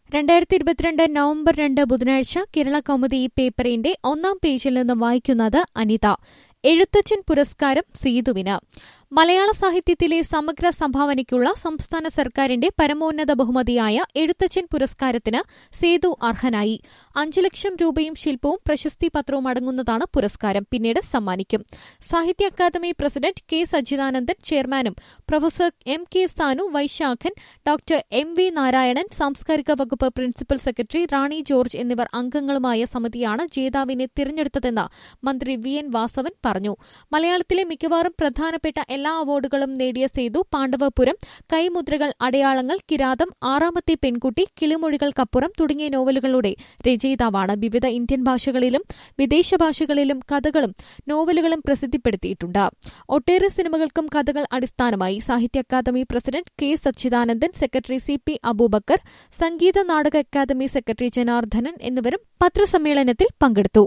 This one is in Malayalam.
രണ്ടായിരത്തി ഇരുപത്തിരണ്ട് നവംബർ രണ്ട് ബുധനാഴ്ച കേരള കൗമുദി ഈ പേപ്പറിന്റെ ഒന്നാം പേജിൽ നിന്ന് വായിക്കുന്നത് അനിത എഴുത്തച്ഛൻ പുരസ്കാരം സീതുവിന് മലയാള സാഹിത്യത്തിലെ സമഗ്ര സംഭാവനയ്ക്കുള്ള സംസ്ഥാന സർക്കാരിന്റെ പരമോന്നത ബഹുമതിയായ എഴുത്തച്ഛൻ പുരസ്കാരത്തിന് സേതു അർഹനായി അഞ്ചു ലക്ഷം രൂപയും ശില്പവും പ്രശസ്തി പത്രവും അടങ്ങുന്നതാണ് പുരസ്കാരം പിന്നീട് സമ്മാനിക്കും സാഹിത്യ അക്കാദമി പ്രസിഡന്റ് കെ സച്ചിദാനന്ദൻ ചെയർമാനും professor M K Sanu Vaisakhan doctor M V Narayanan സാംസ്കാരിക വകുപ്പ് പ്രിൻസിപ്പൽ സെക്രട്ടറി റാണി ജോർജ് എന്നിവർ അംഗങ്ങളുമായ സമിതിയാണ് ജേതാവിനെ തിരഞ്ഞെടുത്തതെന്ന് മന്ത്രി വി എൻ വാസവൻ പറഞ്ഞു മലയാളത്തിലെ മിക്കവാറും പ്രധാനപ്പെട്ട എല്ലാ അവാർഡുകളും നേടിയ സേതു പാണ്ഡവപുരം കൈമുദ്രകൾ അടയാളങ്ങൾ കിരാതം ആറാമത്തെ പെൺകുട്ടി കിളിമൊഴികൾക്കപ്പുറം തുടങ്ങിയ നോവലുകളുടെ രചയിതാവാണ് വിവിധ ഇന്ത്യൻ ഭാഷകളിലും വിദേശ ഭാഷകളിലും കഥകളും നോവലുകളും പ്രസിദ്ധപ്പെടുത്തിയിട്ടുണ്ട് ഒട്ടേറെ സിനിമകൾക്കും കഥകൾ അടിസ്ഥാനമായി Sahitya Akademi president K Sachidanandan secretary C P Abubacker Sangeetha Nataka Akademi secretary Janardhanan എന്നിവരും പത്രസമ്മേളനത്തിൽ പങ്കെടുത്തു